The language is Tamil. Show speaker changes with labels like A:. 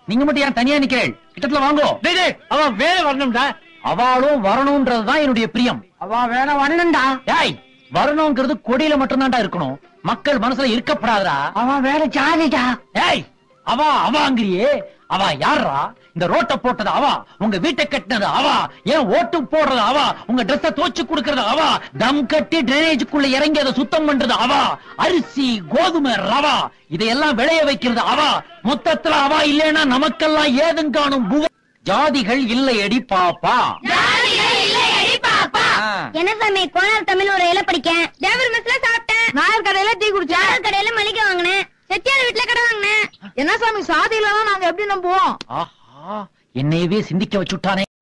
A: நீங்க மட்டும் ஏன் தனியா நிக்கிறேன் கிட்டத்துல வாங்கோ
B: டேய் டேய் அவன் வேற வரணும்டா
A: அவளும் வரணும்ன்றதுதான் என்னுடைய பிரியம்
C: அவ வேற வரணும்டா
A: ஏய் வரணுங்கிறது கொடியில மட்டும்தான்டா இருக்கணும் மக்கள் மனசுல இருக்கப்படாதடா
C: அவ வேற ஜாதிடா
A: ஏய் அவ அவாங்கிறியே அவ யாரா இந்த ரோட்ட போட்டது அவ உங்க வீட்டை கட்டினது அவ ஏன் ஓட்டு போடுறது அவ உங்க ட்ரெஸ்ஸ தோச்சு கொடுக்கறது அவ தம் கட்டி டிரைனேஜுக்குள்ள இறங்கி அதை சுத்தம் பண்றது அவ அரிசி கோதுமை ரவா இதையெல்லாம் விளைய வைக்கிறது அவ மொத்தத்துல அவ இல்லைன்னா நமக்கெல்லாம் ஏதும் காணும் புவ ஜாதிகள் இல்லையடி பாப்பா ஆ.
D: என்ன சாமி கோனார் தமிழ் ஒரு இலை படிக்கேன் தேவர் மெஸ்ல சாப்பிட்டேன் நாயர் கடையில டீ குடிச்சேன் நாயர் கடையில மளிகை வாங்கினேன் செட்டியார் வீட்டுல கடை வாங்கினேன்
C: என்ன சாமி சாதி இல்லனா நாங்க எப்படி நம்புவோம்
A: ஆஹா என்னையவே சிந்திக்க வச்சுட்டானே